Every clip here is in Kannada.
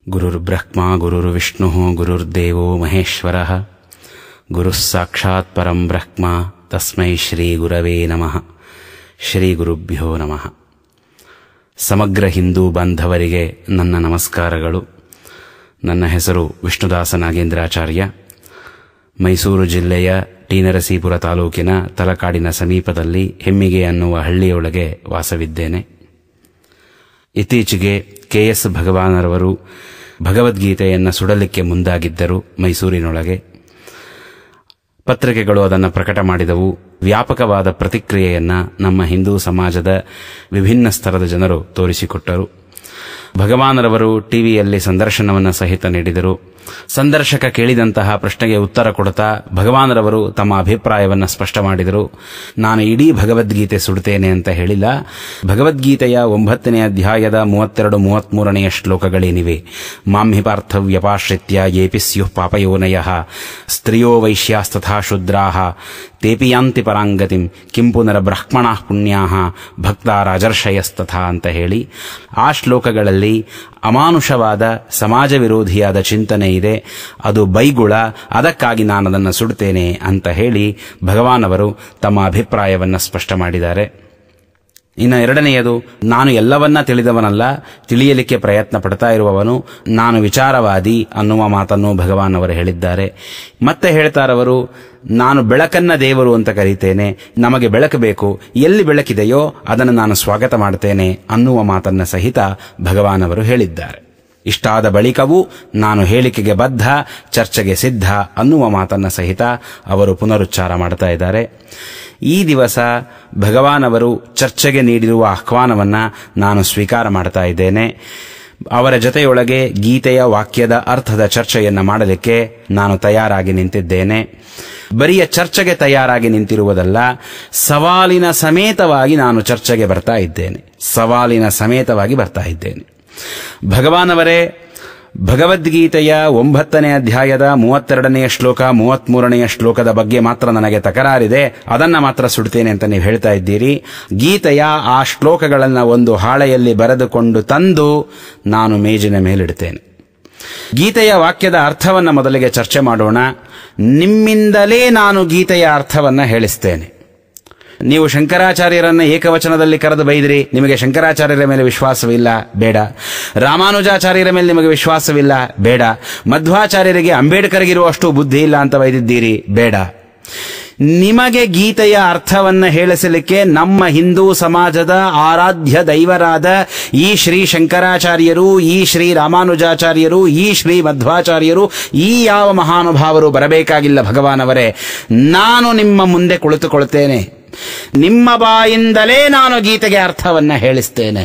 ಗುರುರ್ಬ್ರಹ್ಮ ಗುರುರ್ವಿಷ್ಣು ಗುರುರ್ದೇವೋ ಮಹೇಶ್ವರ ಗುರುಃ ಸಾಕ್ಷಾತ್ ಪರಂ ಬ್ರಹ್ಮ ತಸ್ಮೈ ಶ್ರೀ ಗುರವೇ ನಮಃ ಶ್ರೀ ಗುರುಭ್ಯೋ ನಮಃ ಸಮಗ್ರ ಹಿಂದೂ ಬಾಂಧವರಿಗೆ ನನ್ನ ನಮಸ್ಕಾರಗಳು ನನ್ನ ಹೆಸರು ವಿಷ್ಣುದಾಸ ನಾಗೇಂದ್ರಾಚಾರ್ಯ ಮೈಸೂರು ಜಿಲ್ಲೆಯ ಟಿ ನರಸೀಪುರ ತಾಲೂಕಿನ ತಲಕಾಡಿನ ಸಮೀಪದಲ್ಲಿ ಹೆಮ್ಮಿಗೆ ಅನ್ನುವ ಹಳ್ಳಿಯೊಳಗೆ ವಾಸವಿದ್ದೇನೆ ಇತ್ತೀಚೆಗೆ ಕೆ ಎಸ್ ಭಗವಾನರವರು ಭಗವದ್ಗೀತೆಯನ್ನು ಸುಡಲಿಕ್ಕೆ ಮುಂದಾಗಿದ್ದರು ಮೈಸೂರಿನೊಳಗೆ ಪತ್ರಿಕೆಗಳು ಅದನ್ನು ಪ್ರಕಟ ಮಾಡಿದವು ವ್ಯಾಪಕವಾದ ಪ್ರತಿಕ್ರಿಯೆಯನ್ನ ನಮ್ಮ ಹಿಂದೂ ಸಮಾಜದ ವಿಭಿನ್ನ ಸ್ತರದ ಜನರು ತೋರಿಸಿಕೊಟ್ಟರು ಭಗವಾನರವರು ಟಿವಿಯಲ್ಲಿ ಸಂದರ್ಶನವನ್ನು ಸಹಿತ ನೀಡಿದರು ಸಂದರ್ಶಕ ಕೇಳಿದಂತಹ ಪ್ರಶ್ನೆಗೆ ಉತ್ತರ ಕೊಡುತ್ತಾ ಭಗವಾನರವರು ತಮ್ಮ ಅಭಿಪ್ರಾಯವನ್ನು ಸ್ಪಷ್ಟ ಮಾಡಿದರು ನಾನು ಇಡೀ ಭಗವದ್ಗೀತೆ ಸುಡುತ್ತೇನೆ ಅಂತ ಹೇಳಿಲ್ಲ ಭಗವದ್ಗೀತೆಯ ಒಂಬತ್ತನೇ ಅಧ್ಯಾಯದ ಮೂವತ್ತೆರಡು ಮೂವತ್ಮೂರನೆಯ ಶ್ಲೋಕಗಳೇನಿವೆ ಮಾಂಹಿ ಪಾರ್ಥವ್ಯಪಾಶ್ರಿತ್ಯ ಯೇಪಿ ಸ್ಯುಃ ಪಾಪಯೋನಯ ಸ್ತ್ರಿಯೋ ವೈಶ್ಯಾಸ್ತಥಾ ಶೂದ್ರಾಹ ತೇಪಿ ಯಾಂತಿ ಪರಾಂಗತಿಂ ಕಿಂ ಪುನರ ಬ್ರಹ್ಮಣ ಪುಣ್ಯಾ ಭಕ್ತ ರಾಜರ್ಷಯಸ್ತಥಾ ಅಂತ ಹೇಳಿ ಆ ಶ್ಲೋಕಗಳಲ್ಲಿ ಅಮಾನುಷವಾದ ಸಮಾಜ ವಿರೋಧಿಯಾದ ಚಿಂತನೆ ಇದೆ ಅದು ಬೈಗುಳ ಅದಕ್ಕಾಗಿ ನಾನು ಅದನ್ನು ಸುಡುತ್ತೇನೆ ಅಂತ ಹೇಳಿ ಭಗವಾನ್ ಅವರು ತಮ್ಮ ಅಭಿಪ್ರಾಯವನ್ನು ಸ್ಪಷ್ಟ ಮಾಡಿದ್ದಾರೆ ಇನ್ನು ಎರಡನೆಯದು ನಾನು ಎಲ್ಲವನ್ನ ತಿಳಿದವನಲ್ಲ ತಿಳಿಯಲಿಕ್ಕೆ ಪ್ರಯತ್ನ ಪಡ್ತಾ ಇರುವವನು ನಾನು ವಿಚಾರವಾದಿ ಅನ್ನುವ ಮಾತನ್ನು ಭಗವಾನ್ ಅವರು ಹೇಳಿದ್ದಾರೆ ಮತ್ತೆ ಹೇಳ್ತಾರವರು ನಾನು ಬೆಳಕನ್ನ ದೇವರು ಅಂತ ಕರೀತೇನೆ ನಮಗೆ ಬೆಳಕು ಬೇಕು ಎಲ್ಲಿ ಬೆಳಕಿದೆಯೋ ಅದನ್ನು ನಾನು ಸ್ವಾಗತ ಮಾಡ್ತೇನೆ ಅನ್ನುವ ಮಾತನ್ನ ಸಹಿತ ಭಗವಾನ್ ಅವರು ಹೇಳಿದ್ದಾರೆ ಇಷ್ಟಾದ ಬಳಿಕವೂ ನಾನು ಹೇಳಿಕೆಗೆ ಬದ್ಧ ಚರ್ಚೆಗೆ ಸಿದ್ಧ ಅನ್ನುವ ಮಾತನ್ನ ಸಹಿತ ಅವರು ಪುನರುಚ್ಚಾರ ಮಾಡ್ತಾ ಇದ್ದಾರೆ ಈ ದಿವಸ ಭಗವಾನ್ ಅವರು ಚರ್ಚೆಗೆ ನೀಡಿರುವ ಆಹ್ವಾನವನ್ನ ನಾನು ಸ್ವೀಕಾರ ಮಾಡ್ತಾ ಇದ್ದೇನೆ ಅವರ ಜೊತೆಯೊಳಗೆ ಗೀತೆಯ ವಾಕ್ಯದ ಅರ್ಥದ ಚರ್ಚೆಯನ್ನ ಮಾಡಲಿಕ್ಕೆ ನಾನು ತಯಾರಾಗಿ ನಿಂತಿದ್ದೇನೆ ಬರಿಯ ಚರ್ಚೆಗೆ ತಯಾರಾಗಿ ನಿಂತಿರುವುದಲ್ಲ ಸವಾಲಿನ ಸಮೇತವಾಗಿ ನಾನು ಚರ್ಚೆಗೆ ಬರ್ತಾ ಇದ್ದೇನೆ ಸವಾಲಿನ ಸಮೇತವಾಗಿ ಬರ್ತಾ ಇದ್ದೇನೆ ಭಗವಾನವರೇ ಭಗವದ್ಗೀತೆಯ ಒಂಬತ್ತನೇ ಅಧ್ಯಾಯದ ಮೂವತ್ತೆರಡನೆಯ ಶ್ಲೋಕ ಮೂವತ್ಮೂರನೆಯ ಶ್ಲೋಕದ ಬಗ್ಗೆ ಮಾತ್ರ ನನಗೆ ತಕರಾರಿದೆ ಅದನ್ನ ಮಾತ್ರ ಸುಡ್ತೇನೆ ಅಂತ ನೀವು ಹೇಳ್ತಾ ಇದ್ದೀರಿ ಗೀತೆಯ ಆ ಶ್ಲೋಕಗಳನ್ನು ಒಂದು ಹಾಳೆಯಲ್ಲಿ ಬರೆದುಕೊಂಡು ತಂದು ನಾನು ಮೇಜಿನ ಮೇಲಿಡ್ತೇನೆ ಗೀತೆಯ ವಾಕ್ಯದ ಅರ್ಥವನ್ನು ಮೊದಲಿಗೆ ಚರ್ಚೆ ಮಾಡೋಣ ನಿಮ್ಮಿಂದಲೇ ನಾನು ಗೀತೆಯ ಅರ್ಥವನ್ನ ಹೇಳಿಸ್ತೇನೆ ನೀವು ಶಂಕರಾಚಾರ್ಯರನ್ನ ಏಕವಚನದಲ್ಲಿ ಕರೆದು ಬೈದ್ರಿ ನಿಮಗೆ ಶಂಕರಾಚಾರ್ಯರ ಮೇಲೆ ವಿಶ್ವಾಸವಿಲ್ಲ ಬೇಡ ರಾಮಾನುಜಾಚಾರ್ಯರ ಮೇಲೆ ನಿಮಗೆ ವಿಶ್ವಾಸವಿಲ್ಲ ಬೇಡ ಮಧ್ವಾಚಾರ್ಯರಿಗೆ ಅಂಬೇಡ್ಕರ್ಗಿರುವಷ್ಟು ಬುದ್ಧಿ ಇಲ್ಲ ಅಂತ ಬೈದಿದ್ದೀರಿ ಬೇಡ ನಿಮಗೆ ಗೀತೆಯ ಅರ್ಥವನ್ನ ಹೇಳಿಸಲಿಕ್ಕೆ ನಮ್ಮ ಹಿಂದೂ ಸಮಾಜದ ಆರಾಧ್ಯ ದೈವರಾದ ಈ ಶ್ರೀ ಶಂಕರಾಚಾರ್ಯರು ಈ ಶ್ರೀ ರಾಮಾನುಜಾಚಾರ್ಯರು ಈ ಶ್ರೀ ಮಧ್ವಾಚಾರ್ಯರು ಈ ಯಾವ ಮಹಾನುಭಾವರು ಬರಬೇಕಾಗಿಲ್ಲ ಭಗವಾನವರೇ ನಾನು ನಿಮ್ಮ ಮುಂದೆ ಕುಳಿತುಕೊಳ್ತೇನೆ ನಿಮ್ಮ ಬಾಯಿಂದಲೇ ನಾನು ಗೀತೆಗೆ ಅರ್ಥವನ್ನ ಹೇಳಿಸ್ತೇನೆ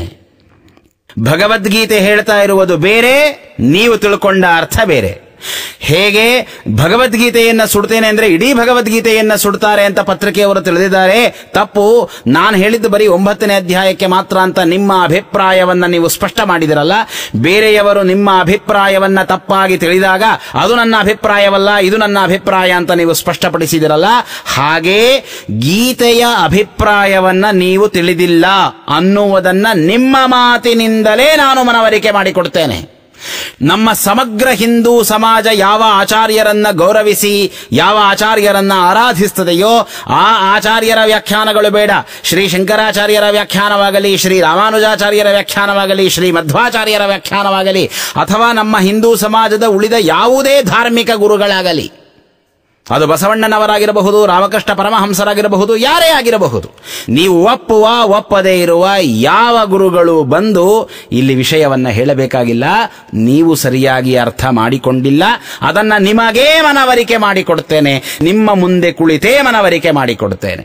ಭಗವದ್ಗೀತೆ ಹೇಳ್ತಾ ಇರುವುದು ಬೇರೆ ನೀವು ತಿಳ್ಕೊಂಡ ಅರ್ಥ ಬೇರೆ ಹೇಗೆ ಭಗವದ್ಗೀತೆಯನ್ನ ಸುಡ್ತೇನೆ ಅಂದ್ರೆ ಇಡೀ ಭಗವದ್ಗೀತೆಯನ್ನ ಸುಡ್ತಾರೆ ಅಂತ ಪತ್ರಿಕೆಯವರು ತಿಳಿದಿದ್ದಾರೆ ತಪ್ಪು ನಾನು ಹೇಳಿದ್ದು ಬರೀ ಒಂಬತ್ತನೇ ಅಧ್ಯಾಯಕ್ಕೆ ಮಾತ್ರ ಅಂತ ನಿಮ್ಮ ಅಭಿಪ್ರಾಯವನ್ನ ನೀವು ಸ್ಪಷ್ಟ ಮಾಡಿದಿರಲ್ಲ ಬೇರೆಯವರು ನಿಮ್ಮ ಅಭಿಪ್ರಾಯವನ್ನ ತಪ್ಪಾಗಿ ತಿಳಿದಾಗ ಅದು ನನ್ನ ಅಭಿಪ್ರಾಯವಲ್ಲ ಇದು ನನ್ನ ಅಭಿಪ್ರಾಯ ಅಂತ ನೀವು ಸ್ಪಷ್ಟಪಡಿಸಿದಿರಲ್ಲ ಹಾಗೆ ಗೀತೆಯ ಅಭಿಪ್ರಾಯವನ್ನ ನೀವು ತಿಳಿದಿಲ್ಲ ಅನ್ನುವುದನ್ನ ನಿಮ್ಮ ಮಾತಿನಿಂದಲೇ ನಾನು ಮನವರಿಕೆ ಮಾಡಿಕೊಡ್ತೇನೆ ನಮ್ಮ ಸಮಗ್ರ ಹಿಂದೂ ಸಮಾಜ ಯಾವ ಆಚಾರ್ಯರನ್ನ ಗೌರವಿಸಿ ಯಾವ ಆಚಾರ್ಯರನ್ನ ಆರಾಧಿಸ್ತದೆಯೋ ಆ ಆಚಾರ್ಯರ ವ್ಯಾಖ್ಯಾನಗಳು ಬೇಡ ಶ್ರೀ ಶಂಕರಾಚಾರ್ಯರ ವ್ಯಾಖ್ಯಾನವಾಗಲಿ ಶ್ರೀ ರಾಮಾನುಜಾಚಾರ್ಯರ ವ್ಯಾಖ್ಯಾನವಾಗಲಿ ಶ್ರೀ ಮಧ್ವಾಚಾರ್ಯರ ವ್ಯಾಖ್ಯಾನವಾಗಲಿ ಅಥವಾ ನಮ್ಮ ಹಿಂದೂ ಸಮಾಜದ ಉಳಿದ ಯಾವುದೇ ಧಾರ್ಮಿಕ ಗುರುಗಳಾಗಲಿ ಅದು ಬಸವಣ್ಣನವರಾಗಿರಬಹುದು ರಾಮಕೃಷ್ಣ ಪರಮಹಂಸರಾಗಿರಬಹುದು ಯಾರೇ ಆಗಿರಬಹುದು ನೀವು ಒಪ್ಪುವ ಒಪ್ಪದೇ ಇರುವ ಯಾವ ಗುರುಗಳು ಬಂದು ಇಲ್ಲಿ ವಿಷಯವನ್ನ ಹೇಳಬೇಕಾಗಿಲ್ಲ ನೀವು ಸರಿಯಾಗಿ ಅರ್ಥ ಮಾಡಿಕೊಂಡಿಲ್ಲ ಅದನ್ನ ನಿಮಗೇ ಮನವರಿಕೆ ಮಾಡಿಕೊಡ್ತೇನೆ ನಿಮ್ಮ ಮುಂದೆ ಕುಳಿತೇ ಮನವರಿಕೆ ಮಾಡಿಕೊಡ್ತೇನೆ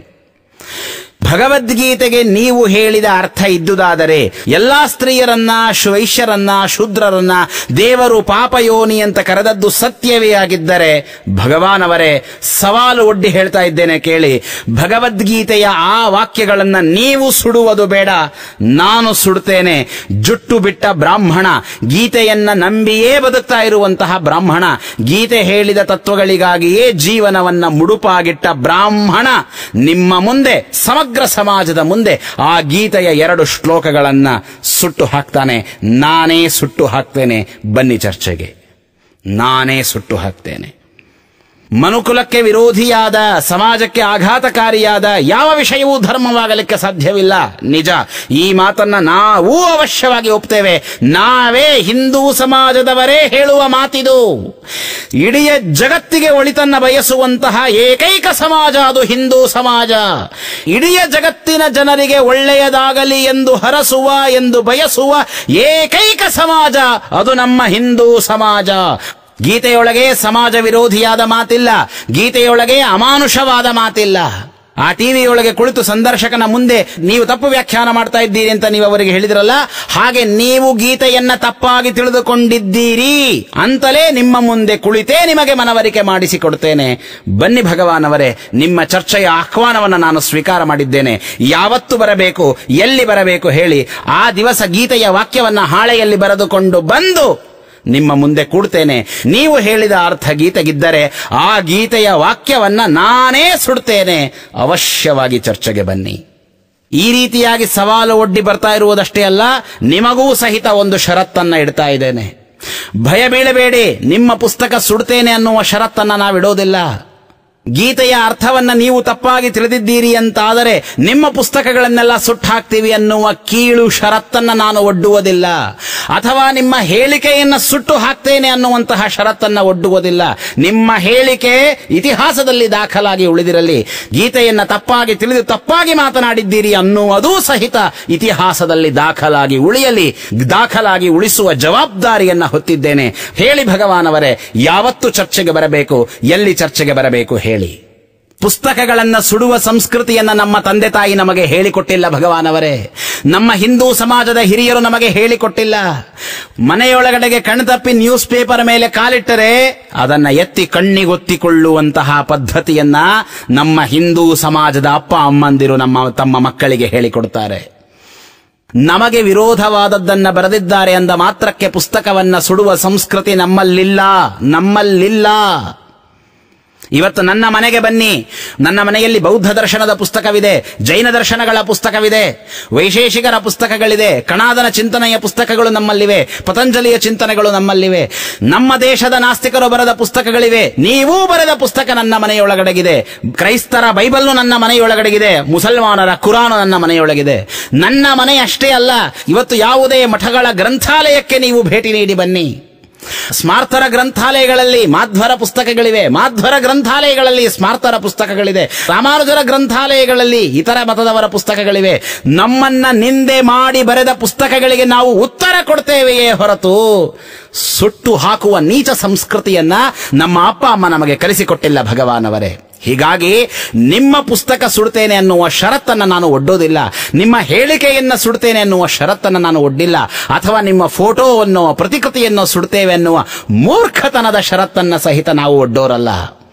ಭಗವದ್ಗೀತೆಗೆ ನೀವು ಹೇಳಿದ ಅರ್ಥ ಇದ್ದುದಾದರೆ ಎಲ್ಲಾ ಸ್ತ್ರೀಯರನ್ನ ವೈಶ್ಯರನ್ನ ಶೂದ್ರರನ್ನ ದೇವರು ಪಾಪಯೋನಿ ಅಂತ ಕರೆದದ್ದು ಸತ್ಯವೇ ಆಗಿದ್ದರೆ ಭಗವಾನ್ ಅವರೇ ಸವಾಲು ಒಡ್ಡಿ ಹೇಳ್ತಾ ಇದ್ದೇನೆ ಕೇಳಿ ಭಗವದ್ಗೀತೆಯ ಆ ವಾಕ್ಯಗಳನ್ನ ನೀವು ಸುಡುವುದು ಬೇಡ ನಾನು ಸುಡುತ್ತೇನೆ ಜುಟ್ಟು ಬಿಟ್ಟ ಬ್ರಾಹ್ಮಣ ಗೀತೆಯನ್ನ ನಂಬಿಯೇ ಬದುಕ್ತಾ ಇರುವಂತಹ ಬ್ರಾಹ್ಮಣ ಗೀತೆ ಹೇಳಿದ ತತ್ವಗಳಿಗಾಗಿಯೇ ಜೀವನವನ್ನ ಮುಡುಪಾಗಿಟ್ಟ ಬ್ರಾಹ್ಮಣ ನಿಮ್ಮ ಮುಂದೆ ಸಮಗ್ರ ಸಮಗ್ರ ಸಮಾಜದ ಮುಂದೆ ಆ ಗೀತೆಯ ಎರಡು ಶ್ಲೋಕಗಳನ್ನ ಸುಟ್ಟು ಹಾಕ್ತಾನೆ ನಾನೇ ಸುಟ್ಟು ಹಾಕ್ತೇನೆ ಬನ್ನಿ ಚರ್ಚೆಗೆ ನಾನೇ ಸುಟ್ಟು ಹಾಕ್ತೇನೆ ಮನುಕುಲಕ್ಕೆ ವಿರೋಧಿಯಾದ ಸಮಾಜಕ್ಕೆ ಆಘಾತಕಾರಿಯಾದ ಯಾವ ವಿಷಯವೂ ಧರ್ಮವಾಗಲಿಕ್ಕೆ ಸಾಧ್ಯವಿಲ್ಲ ನಿಜ ಈ ಮಾತನ್ನ ನಾವು ಅವಶ್ಯವಾಗಿ ಒಪ್ತೇವೆ ನಾವೇ ಹಿಂದೂ ಸಮಾಜದವರೇ ಹೇಳುವ ಮಾತಿದು ಇಡೀ ಜಗತ್ತಿಗೆ ಒಳಿತನ್ನ ಬಯಸುವಂತಹ ಏಕೈಕ ಸಮಾಜ ಅದು ಹಿಂದೂ ಸಮಾಜ ಇಡೀ ಜಗತ್ತಿನ ಜನರಿಗೆ ಒಳ್ಳೆಯದಾಗಲಿ ಎಂದು ಹರಸುವ ಎಂದು ಬಯಸುವ ಏಕೈಕ ಸಮಾಜ ಅದು ನಮ್ಮ ಹಿಂದೂ ಸಮಾಜ ಗೀತೆಯೊಳಗೆ ಸಮಾಜ ವಿರೋಧಿಯಾದ ಮಾತಿಲ್ಲ ಗೀತೆಯೊಳಗೆ ಅಮಾನುಷವಾದ ಮಾತಿಲ್ಲ ಆ ಟಿವಿಯೊಳಗೆ ಕುಳಿತು ಸಂದರ್ಶಕನ ಮುಂದೆ ನೀವು ತಪ್ಪು ವ್ಯಾಖ್ಯಾನ ಮಾಡ್ತಾ ಇದ್ದೀರಿ ಅಂತ ನೀವು ಅವರಿಗೆ ಹೇಳಿದ್ರಲ್ಲ ಹಾಗೆ ನೀವು ಗೀತೆಯನ್ನ ತಪ್ಪಾಗಿ ತಿಳಿದುಕೊಂಡಿದ್ದೀರಿ ಅಂತಲೇ ನಿಮ್ಮ ಮುಂದೆ ಕುಳಿತೇ ನಿಮಗೆ ಮನವರಿಕೆ ಮಾಡಿಸಿಕೊಡ್ತೇನೆ ಬನ್ನಿ ಭಗವಾನ್ ಅವರೇ ನಿಮ್ಮ ಚರ್ಚೆಯ ಆಹ್ವಾನವನ್ನು ನಾನು ಸ್ವೀಕಾರ ಮಾಡಿದ್ದೇನೆ ಯಾವತ್ತು ಬರಬೇಕು ಎಲ್ಲಿ ಬರಬೇಕು ಹೇಳಿ ಆ ದಿವಸ ಗೀತೆಯ ವಾಕ್ಯವನ್ನ ಹಾಳೆಯಲ್ಲಿ ಬರೆದುಕೊಂಡು ಬಂದು ನಿಮ್ಮ ಮುಂದೆ ಕೂಡ್ತೇನೆ ನೀವು ಹೇಳಿದ ಅರ್ಥ ಗೀತೆಗಿದ್ದರೆ ಆ ಗೀತೆಯ ವಾಕ್ಯವನ್ನ ನಾನೇ ಸುಡ್ತೇನೆ ಅವಶ್ಯವಾಗಿ ಚರ್ಚೆಗೆ ಬನ್ನಿ ಈ ರೀತಿಯಾಗಿ ಸವಾಲು ಒಡ್ಡಿ ಬರ್ತಾ ಇರುವುದಷ್ಟೇ ಅಲ್ಲ ನಿಮಗೂ ಸಹಿತ ಒಂದು ಷರತ್ತನ್ನ ಇಡ್ತಾ ಇದ್ದೇನೆ ಭಯ ಬೀಳಬೇಡಿ ನಿಮ್ಮ ಪುಸ್ತಕ ಸುಡ್ತೇನೆ ಅನ್ನುವ ಷರತ್ತನ್ನ ನಾವಿಡೋದಿಲ್ಲ ಗೀತೆಯ ಅರ್ಥವನ್ನ ನೀವು ತಪ್ಪಾಗಿ ತಿಳಿದಿದ್ದೀರಿ ಅಂತಾದರೆ ನಿಮ್ಮ ಪುಸ್ತಕಗಳನ್ನೆಲ್ಲ ಸುಟ್ಟು ಹಾಕ್ತೀವಿ ಅನ್ನುವ ಕೀಳು ಷರತ್ತನ್ನ ನಾನು ಒಡ್ಡುವುದಿಲ್ಲ ಅಥವಾ ನಿಮ್ಮ ಹೇಳಿಕೆಯನ್ನ ಸುಟ್ಟು ಹಾಕ್ತೇನೆ ಅನ್ನುವಂತಹ ಷರತ್ತನ್ನ ಒಡ್ಡುವುದಿಲ್ಲ ನಿಮ್ಮ ಹೇಳಿಕೆ ಇತಿಹಾಸದಲ್ಲಿ ದಾಖಲಾಗಿ ಉಳಿದಿರಲಿ ಗೀತೆಯನ್ನ ತಪ್ಪಾಗಿ ತಿಳಿದು ತಪ್ಪಾಗಿ ಮಾತನಾಡಿದ್ದೀರಿ ಅನ್ನುವುದೂ ಸಹಿತ ಇತಿಹಾಸದಲ್ಲಿ ದಾಖಲಾಗಿ ಉಳಿಯಲಿ ದಾಖಲಾಗಿ ಉಳಿಸುವ ಜವಾಬ್ದಾರಿಯನ್ನ ಹೊತ್ತಿದ್ದೇನೆ ಹೇಳಿ ಭಗವಾನವರೇ ಯಾವತ್ತು ಚರ್ಚೆಗೆ ಬರಬೇಕು ಎಲ್ಲಿ ಚರ್ಚೆಗೆ ಬರಬೇಕು ಹೇಳಿ ಪುಸ್ತಕಗಳನ್ನ ಸುಡುವ ಸಂಸ್ಕೃತಿಯನ್ನ ನಮ್ಮ ತಂದೆ ತಾಯಿ ನಮಗೆ ಹೇಳಿಕೊಟ್ಟಿಲ್ಲ ಭಗವಾನವರೇ ನಮ್ಮ ಹಿಂದೂ ಸಮಾಜದ ಹಿರಿಯರು ನಮಗೆ ಹೇಳಿಕೊಟ್ಟಿಲ್ಲ ಮನೆಯೊಳಗಡೆಗೆ ಕಣ್ತಪ್ಪಿ ನ್ಯೂಸ್ ಪೇಪರ್ ಮೇಲೆ ಕಾಲಿಟ್ಟರೆ ಅದನ್ನ ಎತ್ತಿ ಕಣ್ಣಿಗೊತ್ತಿಕೊಳ್ಳುವಂತಹ ಪದ್ಧತಿಯನ್ನ ನಮ್ಮ ಹಿಂದೂ ಸಮಾಜದ ಅಪ್ಪ ಅಮ್ಮಂದಿರು ನಮ್ಮ ತಮ್ಮ ಮಕ್ಕಳಿಗೆ ಹೇಳಿಕೊಡ್ತಾರೆ ನಮಗೆ ವಿರೋಧವಾದದ್ದನ್ನ ಬರೆದಿದ್ದಾರೆ ಅಂದ ಮಾತ್ರಕ್ಕೆ ಪುಸ್ತಕವನ್ನ ಸುಡುವ ಸಂಸ್ಕೃತಿ ನಮ್ಮಲ್ಲಿಲ್ಲ ನಮ್ಮಲ್ಲಿಲ್ಲ ಇವತ್ತು ನನ್ನ ಮನೆಗೆ ಬನ್ನಿ ನನ್ನ ಮನೆಯಲ್ಲಿ ಬೌದ್ಧ ದರ್ಶನದ ಪುಸ್ತಕವಿದೆ ಜೈನ ದರ್ಶನಗಳ ಪುಸ್ತಕವಿದೆ ವೈಶೇಷಿಕರ ಪುಸ್ತಕಗಳಿದೆ ಕಣಾದನ ಚಿಂತನೆಯ ಪುಸ್ತಕಗಳು ನಮ್ಮಲ್ಲಿವೆ ಪತಂಜಲಿಯ ಚಿಂತನೆಗಳು ನಮ್ಮಲ್ಲಿವೆ ನಮ್ಮ ದೇಶದ ನಾಸ್ತಿಕರು ಬರೆದ ಪುಸ್ತಕಗಳಿವೆ ನೀವೂ ಬರೆದ ಪುಸ್ತಕ ನನ್ನ ಮನೆಯೊಳಗಡೆಗಿದೆ ಕ್ರೈಸ್ತರ ಬೈಬಲ್ನು ನನ್ನ ಮನೆಯೊಳಗಡೆಗಿದೆ ಮುಸಲ್ಮಾನರ ಕುರಾನು ನನ್ನ ಮನೆಯೊಳಗಿದೆ ನನ್ನ ಮನೆ ಅಷ್ಟೇ ಅಲ್ಲ ಇವತ್ತು ಯಾವುದೇ ಮಠಗಳ ಗ್ರಂಥಾಲಯಕ್ಕೆ ನೀವು ಭೇಟಿ ನೀಡಿ ಬನ್ನಿ ಸ್ಮಾರ್ಥರ ಗ್ರಂಥಾಲಯಗಳಲ್ಲಿ ಮಾಧ್ವರ ಪುಸ್ತಕಗಳಿವೆ ಮಾಧ್ವರ ಗ್ರಂಥಾಲಯಗಳಲ್ಲಿ ಸ್ಮಾರ್ಥರ ಪುಸ್ತಕಗಳಿದೆ ರಾಮಾನುಜರ ಗ್ರಂಥಾಲಯಗಳಲ್ಲಿ ಇತರ ಮತದವರ ಪುಸ್ತಕಗಳಿವೆ ನಮ್ಮನ್ನ ನಿಂದೆ ಮಾಡಿ ಬರೆದ ಪುಸ್ತಕಗಳಿಗೆ ನಾವು ಉತ್ತರ ಕೊಡ್ತೇವೆಯೇ ಹೊರತು ಸುಟ್ಟು ಹಾಕುವ ನೀಚ ಸಂಸ್ಕೃತಿಯನ್ನ ನಮ್ಮ ಅಪ್ಪ ಅಮ್ಮ ನಮಗೆ ಕಲಿಸಿಕೊಟ್ಟಿಲ್ಲ ಭಗವಾನವರೇ ಹೀಗಾಗಿ ನಿಮ್ಮ ಪುಸ್ತಕ ಸುಡ್ತೇನೆ ಅನ್ನುವ ಷರತ್ತನ್ನು ನಾನು ಒಡ್ಡೋದಿಲ್ಲ ನಿಮ್ಮ ಹೇಳಿಕೆಯನ್ನ ಸುಡ್ತೇನೆ ಅನ್ನುವ ಷರತ್ತನ್ನು ನಾನು ಒಡ್ಡಿಲ್ಲ ಅಥವಾ ನಿಮ್ಮ ಫೋಟೋವನ್ನು ಪ್ರತಿಕೃತಿಯನ್ನು ಸುಡ್ತೇವೆ ಅನ್ನುವ ಮೂರ್ಖತನದ ಷರತ್ತನ್ನ ಸಹಿತ ನಾವು ಒಡ್ಡೋರಲ್ಲ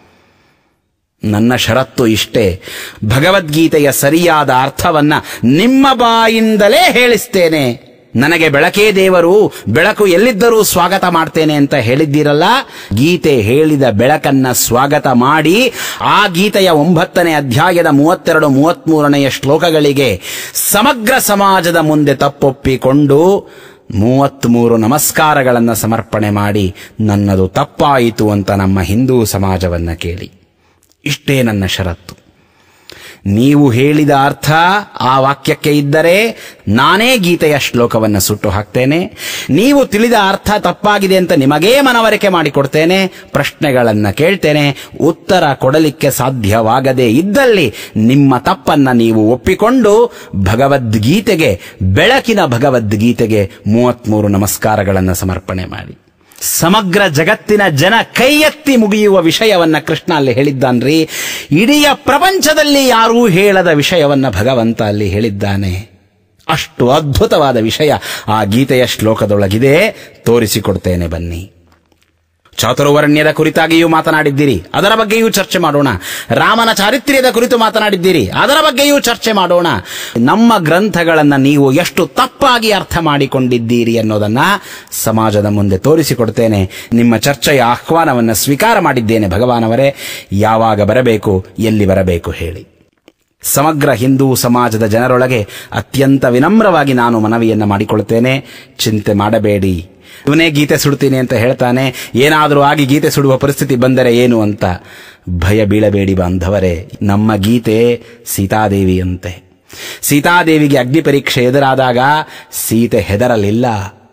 ನನ್ನ ಷರತ್ತು ಇಷ್ಟೇ ಭಗವದ್ಗೀತೆಯ ಸರಿಯಾದ ಅರ್ಥವನ್ನ ನಿಮ್ಮ ಬಾಯಿಂದಲೇ ಹೇಳಿಸ್ತೇನೆ ನನಗೆ ಬೆಳಕೇ ದೇವರು ಬೆಳಕು ಎಲ್ಲಿದ್ದರೂ ಸ್ವಾಗತ ಮಾಡ್ತೇನೆ ಅಂತ ಹೇಳಿದ್ದೀರಲ್ಲ ಗೀತೆ ಹೇಳಿದ ಬೆಳಕನ್ನ ಸ್ವಾಗತ ಮಾಡಿ ಆ ಗೀತೆಯ ಒಂಬತ್ತನೇ ಅಧ್ಯಾಯದ ಮೂವತ್ತೆರಡು ಮೂವತ್ಮೂರನೆಯ ಶ್ಲೋಕಗಳಿಗೆ ಸಮಗ್ರ ಸಮಾಜದ ಮುಂದೆ ತಪ್ಪೊಪ್ಪಿಕೊಂಡು ಮೂವತ್ಮೂರು ನಮಸ್ಕಾರಗಳನ್ನು ಸಮರ್ಪಣೆ ಮಾಡಿ ನನ್ನದು ತಪ್ಪಾಯಿತು ಅಂತ ನಮ್ಮ ಹಿಂದೂ ಸಮಾಜವನ್ನ ಕೇಳಿ ಇಷ್ಟೇ ನನ್ನ ಷರತ್ತು ನೀವು ಹೇಳಿದ ಅರ್ಥ ಆ ವಾಕ್ಯಕ್ಕೆ ಇದ್ದರೆ ನಾನೇ ಗೀತೆಯ ಶ್ಲೋಕವನ್ನು ಸುಟ್ಟು ಹಾಕ್ತೇನೆ ನೀವು ತಿಳಿದ ಅರ್ಥ ತಪ್ಪಾಗಿದೆ ಅಂತ ನಿಮಗೇ ಮನವರಿಕೆ ಮಾಡಿಕೊಡ್ತೇನೆ ಪ್ರಶ್ನೆಗಳನ್ನು ಕೇಳ್ತೇನೆ ಉತ್ತರ ಕೊಡಲಿಕ್ಕೆ ಸಾಧ್ಯವಾಗದೇ ಇದ್ದಲ್ಲಿ ನಿಮ್ಮ ತಪ್ಪನ್ನ ನೀವು ಒಪ್ಪಿಕೊಂಡು ಭಗವದ್ಗೀತೆಗೆ ಬೆಳಕಿನ ಭಗವದ್ಗೀತೆಗೆ ಮೂವತ್ಮೂರು ನಮಸ್ಕಾರಗಳನ್ನು ಸಮರ್ಪಣೆ ಮಾಡಿ ಸಮಗ್ರ ಜಗತ್ತಿನ ಜನ ಕೈ ಎತ್ತಿ ಮುಗಿಯುವ ವಿಷಯವನ್ನ ಕೃಷ್ಣ ಅಲ್ಲಿ ಹೇಳಿದ್ದಾನ್ರಿ ಇಡೀ ಪ್ರಪಂಚದಲ್ಲಿ ಯಾರೂ ಹೇಳದ ವಿಷಯವನ್ನ ಭಗವಂತ ಅಲ್ಲಿ ಹೇಳಿದ್ದಾನೆ ಅಷ್ಟು ಅದ್ಭುತವಾದ ವಿಷಯ ಆ ಗೀತೆಯ ಶ್ಲೋಕದೊಳಗಿದೆ ತೋರಿಸಿಕೊಡ್ತೇನೆ ಬನ್ನಿ ಚಾತುರ್ವರ್ಣ್ಯದ ಕುರಿತಾಗಿಯೂ ಮಾತನಾಡಿದ್ದೀರಿ ಅದರ ಬಗ್ಗೆಯೂ ಚರ್ಚೆ ಮಾಡೋಣ ರಾಮನ ಚಾರಿತ್ರ್ಯದ ಕುರಿತು ಮಾತನಾಡಿದ್ದೀರಿ ಅದರ ಬಗ್ಗೆಯೂ ಚರ್ಚೆ ಮಾಡೋಣ ನಮ್ಮ ಗ್ರಂಥಗಳನ್ನ ನೀವು ಎಷ್ಟು ತಪ್ಪಾಗಿ ಅರ್ಥ ಮಾಡಿಕೊಂಡಿದ್ದೀರಿ ಅನ್ನೋದನ್ನ ಸಮಾಜದ ಮುಂದೆ ತೋರಿಸಿಕೊಡ್ತೇನೆ ನಿಮ್ಮ ಚರ್ಚೆಯ ಆಹ್ವಾನವನ್ನು ಸ್ವೀಕಾರ ಮಾಡಿದ್ದೇನೆ ಭಗವಾನವರೇ ಯಾವಾಗ ಬರಬೇಕು ಎಲ್ಲಿ ಬರಬೇಕು ಹೇಳಿ ಸಮಗ್ರ ಹಿಂದೂ ಸಮಾಜದ ಜನರೊಳಗೆ ಅತ್ಯಂತ ವಿನಮ್ರವಾಗಿ ನಾನು ಮನವಿಯನ್ನ ಮಾಡಿಕೊಳ್ಳುತ್ತೇನೆ ಚಿಂತೆ ಮಾಡಬೇಡಿ ಇವನೇ ಗೀತೆ ಸುಡ್ತೀನಿ ಅಂತ ಹೇಳ್ತಾನೆ ಏನಾದರೂ ಆಗಿ ಗೀತೆ ಸುಡುವ ಪರಿಸ್ಥಿತಿ ಬಂದರೆ ಏನು ಅಂತ ಭಯ ಬೀಳಬೇಡಿ ಬಾಂಧವರೇ ನಮ್ಮ ಗೀತೆ ಸೀತಾದೇವಿಯಂತೆ ಸೀತಾದೇವಿಗೆ ಅಗ್ನಿ ಪರೀಕ್ಷೆ ಎದುರಾದಾಗ ಸೀತೆ ಹೆದರಲಿಲ್ಲ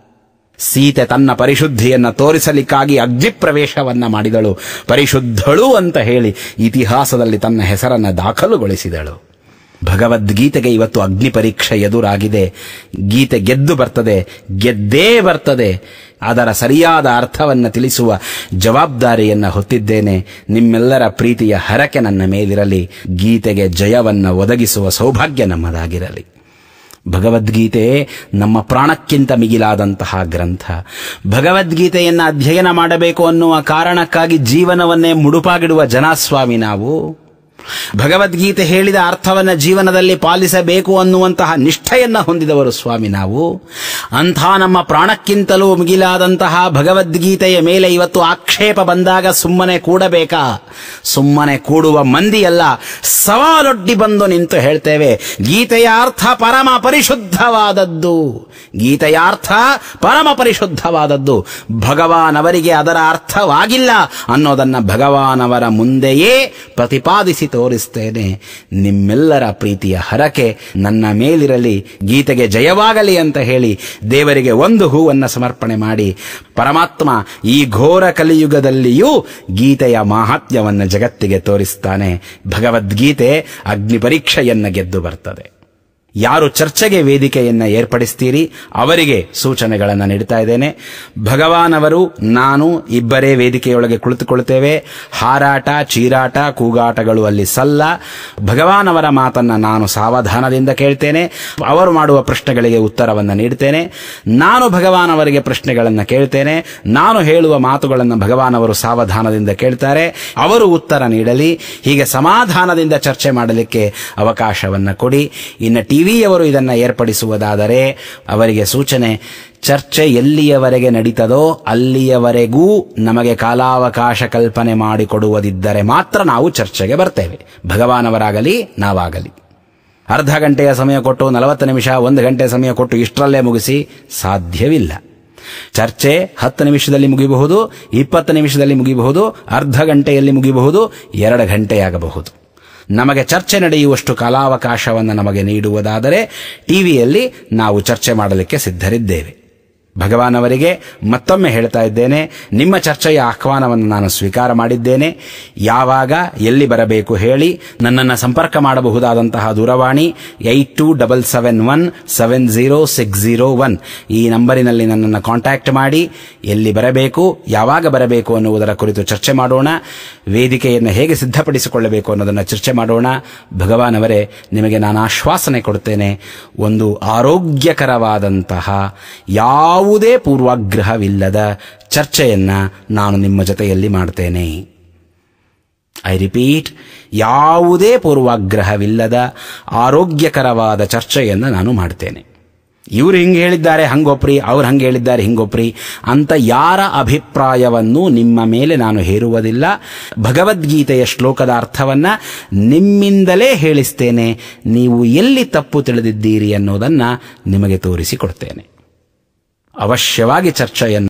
ಸೀತೆ ತನ್ನ ಪರಿಶುದ್ಧಿಯನ್ನ ತೋರಿಸಲಿಕ್ಕಾಗಿ ಅಗ್ನಿ ಪ್ರವೇಶವನ್ನ ಮಾಡಿದಳು ಪರಿಶುದ್ಧಳು ಅಂತ ಹೇಳಿ ಇತಿಹಾಸದಲ್ಲಿ ತನ್ನ ಹೆಸರನ್ನ ದಾಖಲುಗೊಳಿಸಿದಳು ಭಗವದ್ಗೀತೆಗೆ ಇವತ್ತು ಅಗ್ನಿ ಪರೀಕ್ಷೆ ಎದುರಾಗಿದೆ ಗೀತೆ ಗೆದ್ದು ಬರ್ತದೆ ಗೆದ್ದೇ ಬರ್ತದೆ ಅದರ ಸರಿಯಾದ ಅರ್ಥವನ್ನು ತಿಳಿಸುವ ಜವಾಬ್ದಾರಿಯನ್ನ ಹೊತ್ತಿದ್ದೇನೆ ನಿಮ್ಮೆಲ್ಲರ ಪ್ರೀತಿಯ ಹರಕೆ ನನ್ನ ಮೇಲಿರಲಿ ಗೀತೆಗೆ ಜಯವನ್ನ ಒದಗಿಸುವ ಸೌಭಾಗ್ಯ ನಮ್ಮದಾಗಿರಲಿ ಭಗವದ್ಗೀತೆ ನಮ್ಮ ಪ್ರಾಣಕ್ಕಿಂತ ಮಿಗಿಲಾದಂತಹ ಗ್ರಂಥ ಭಗವದ್ಗೀತೆಯನ್ನ ಅಧ್ಯಯನ ಮಾಡಬೇಕು ಅನ್ನುವ ಕಾರಣಕ್ಕಾಗಿ ಜೀವನವನ್ನೇ ಮುಡುಪಾಗಿಡುವ ಜನಾಸ್ವಾಮಿ ನಾವು ಭಗವದ್ಗೀತೆ ಹೇಳಿದ ಅರ್ಥವನ್ನ ಜೀವನದಲ್ಲಿ ಪಾಲಿಸಬೇಕು ಅನ್ನುವಂತಹ ನಿಷ್ಠೆಯನ್ನ ಹೊಂದಿದವರು ಸ್ವಾಮಿ ನಾವು ಅಂಥ ನಮ್ಮ ಪ್ರಾಣಕ್ಕಿಂತಲೂ ಮಿಗಿಲಾದಂತಹ ಭಗವದ್ಗೀತೆಯ ಮೇಲೆ ಇವತ್ತು ಆಕ್ಷೇಪ ಬಂದಾಗ ಸುಮ್ಮನೆ ಕೂಡಬೇಕಾ ಸುಮ್ಮನೆ ಕೂಡುವ ಮಂದಿಯಲ್ಲ ಸವಾಲೊಡ್ಡಿ ಬಂದು ನಿಂತು ಹೇಳ್ತೇವೆ ಗೀತೆಯ ಅರ್ಥ ಪರಮ ಪರಿಶುದ್ಧವಾದದ್ದು ಗೀತೆಯ ಅರ್ಥ ಪರಮ ಪರಿಶುದ್ಧವಾದದ್ದು ಭಗವಾನ್ ಅವರಿಗೆ ಅದರ ಅರ್ಥವಾಗಿಲ್ಲ ಅನ್ನೋದನ್ನ ಭಗವಾನ್ ಅವರ ಮುಂದೆಯೇ ಪ್ರತಿಪಾದಿಸಿ ತೋರಿಸ್ತೇನೆ ನಿಮ್ಮೆಲ್ಲರ ಪ್ರೀತಿಯ ಹರಕೆ ನನ್ನ ಮೇಲಿರಲಿ ಗೀತೆಗೆ ಜಯವಾಗಲಿ ಅಂತ ಹೇಳಿ ದೇವರಿಗೆ ಒಂದು ಹೂವನ್ನು ಸಮರ್ಪಣೆ ಮಾಡಿ ಪರಮಾತ್ಮ ಈ ಘೋರ ಕಲಿಯುಗದಲ್ಲಿಯೂ ಗೀತೆಯ ಮಾಹಾತ್ಮ್ಯವನ್ನು ಜಗತ್ತಿಗೆ ತೋರಿಸ್ತಾನೆ ಭಗವದ್ಗೀತೆ ಅಗ್ನಿ ಪರೀಕ್ಷೆಯನ್ನ ಗೆದ್ದು ಬರ್ತದೆ ಯಾರು ಚರ್ಚೆಗೆ ವೇದಿಕೆಯನ್ನ ಏರ್ಪಡಿಸ್ತೀರಿ ಅವರಿಗೆ ಸೂಚನೆಗಳನ್ನು ನೀಡ್ತಾ ಇದ್ದೇನೆ ಭಗವಾನ್ ಅವರು ನಾನು ಇಬ್ಬರೇ ವೇದಿಕೆಯೊಳಗೆ ಕುಳಿತುಕೊಳ್ತೇವೆ ಹಾರಾಟ ಚೀರಾಟ ಕೂಗಾಟಗಳು ಅಲ್ಲಿ ಸಲ್ಲ ಭಗವಾನ್ ಅವರ ಮಾತನ್ನ ನಾನು ಸಾವಧಾನದಿಂದ ಕೇಳ್ತೇನೆ ಅವರು ಮಾಡುವ ಪ್ರಶ್ನೆಗಳಿಗೆ ಉತ್ತರವನ್ನು ನೀಡ್ತೇನೆ ನಾನು ಭಗವಾನ್ ಅವರಿಗೆ ಪ್ರಶ್ನೆಗಳನ್ನು ಕೇಳ್ತೇನೆ ನಾನು ಹೇಳುವ ಮಾತುಗಳನ್ನು ಭಗವಾನ್ ಅವರು ಸಾವಧಾನದಿಂದ ಕೇಳ್ತಾರೆ ಅವರು ಉತ್ತರ ನೀಡಲಿ ಹೀಗೆ ಸಮಾಧಾನದಿಂದ ಚರ್ಚೆ ಮಾಡಲಿಕ್ಕೆ ಅವಕಾಶವನ್ನು ಕೊಡಿ ಇನ್ನು ಟಿವಿಯವರು ಇದನ್ನು ಏರ್ಪಡಿಸುವುದಾದರೆ ಅವರಿಗೆ ಸೂಚನೆ ಚರ್ಚೆ ಎಲ್ಲಿಯವರೆಗೆ ನಡೀತದೋ ಅಲ್ಲಿಯವರೆಗೂ ನಮಗೆ ಕಾಲಾವಕಾಶ ಕಲ್ಪನೆ ಮಾಡಿಕೊಡುವುದಿದ್ದರೆ ಮಾತ್ರ ನಾವು ಚರ್ಚೆಗೆ ಬರ್ತೇವೆ ಭಗವಾನವರಾಗಲಿ ನಾವಾಗಲಿ ಅರ್ಧ ಗಂಟೆಯ ಸಮಯ ಕೊಟ್ಟು ನಲವತ್ತು ನಿಮಿಷ ಒಂದು ಗಂಟೆ ಸಮಯ ಕೊಟ್ಟು ಇಷ್ಟರಲ್ಲೇ ಮುಗಿಸಿ ಸಾಧ್ಯವಿಲ್ಲ ಚರ್ಚೆ ಹತ್ತು ನಿಮಿಷದಲ್ಲಿ ಮುಗಿಬಹುದು ಇಪ್ಪತ್ತು ನಿಮಿಷದಲ್ಲಿ ಮುಗಿಬಹುದು ಅರ್ಧ ಗಂಟೆಯಲ್ಲಿ ಮುಗಿಬಹುದು ಎರಡು ಗಂಟೆಯಾಗಬಹುದು ನಮಗೆ ಚರ್ಚೆ ನಡೆಯುವಷ್ಟು ಕಾಲಾವಕಾಶವನ್ನು ನಮಗೆ ನೀಡುವುದಾದರೆ ಟಿವಿಯಲ್ಲಿ ನಾವು ಚರ್ಚೆ ಮಾಡಲಿಕ್ಕೆ ಸಿದ್ಧರಿದ್ದೇವೆ ಭಗವಾನ್ ಅವರಿಗೆ ಮತ್ತೊಮ್ಮೆ ಹೇಳ್ತಾ ಇದ್ದೇನೆ ನಿಮ್ಮ ಚರ್ಚೆಯ ಆಹ್ವಾನವನ್ನು ನಾನು ಸ್ವೀಕಾರ ಮಾಡಿದ್ದೇನೆ ಯಾವಾಗ ಎಲ್ಲಿ ಬರಬೇಕು ಹೇಳಿ ನನ್ನನ್ನು ಸಂಪರ್ಕ ಮಾಡಬಹುದಾದಂತಹ ದೂರವಾಣಿ eight two double seven one seven zero six zero one ಈ ನಂಬರಿನಲ್ಲಿ ನನ್ನನ್ನು ಕಾಂಟ್ಯಾಕ್ಟ್ ಮಾಡಿ ಎಲ್ಲಿ ಬರಬೇಕು ಯಾವಾಗ ಬರಬೇಕು ಅನ್ನುವುದರ ಕುರಿತು ಚರ್ಚೆ ಮಾಡೋಣ ವೇದಿಕೆಯನ್ನು ಹೇಗೆ ಸಿದ್ಧಪಡಿಸಿಕೊಳ್ಳಬೇಕು ಅನ್ನೋದನ್ನು ಚರ್ಚೆ ಮಾಡೋಣ ಭಗವಾನ್ ಅವರೇ ನಿಮಗೆ ನಾನು ಆಶ್ವಾಸನೆ ಕೊಡ್ತೇನೆ ಒಂದು ಆರೋಗ್ಯಕರವಾದಂತಹ ಯಾವುದೇ ಪೂರ್ವಾಗ್ರಹವಿಲ್ಲದ ಚರ್ಚೆಯನ್ನ ನಾನು ನಿಮ್ಮ ಜೊತೆಯಲ್ಲಿ ಮಾಡ್ತೇನೆ ಐ ರಿಪೀಟ್ ಯಾವುದೇ ಪೂರ್ವಾಗ್ರಹವಿಲ್ಲದ ಆರೋಗ್ಯಕರವಾದ ಚರ್ಚೆಯನ್ನು ನಾನು ಮಾಡ್ತೇನೆ ಇವ್ರು ಹಿಂಗೆ ಹೇಳಿದ್ದಾರೆ ಹಂಗೊಪ್ರಿ ಅವ್ರು ಹಂಗೆ ಹೇಳಿದ್ದಾರೆ ಹಿಂಗೊಪ್ರಿ ಅಂತ ಯಾರ ಅಭಿಪ್ರಾಯವನ್ನು ನಿಮ್ಮ ಮೇಲೆ ನಾನು ಹೇರುವುದಿಲ್ಲ ಭಗವದ್ಗೀತೆಯ ಶ್ಲೋಕದ ಅರ್ಥವನ್ನ ನಿಮ್ಮಿಂದಲೇ ಹೇಳಿಸ್ತೇನೆ ನೀವು ಎಲ್ಲಿ ತಪ್ಪು ತಿಳಿದಿದ್ದೀರಿ ಅನ್ನೋದನ್ನ ನಿಮಗೆ ತೋರಿಸಿಕೊಡ್ತೇನೆ ಅವಶ್ಯವಾಗಿ ಚರ್ಚೆಯನ್ನು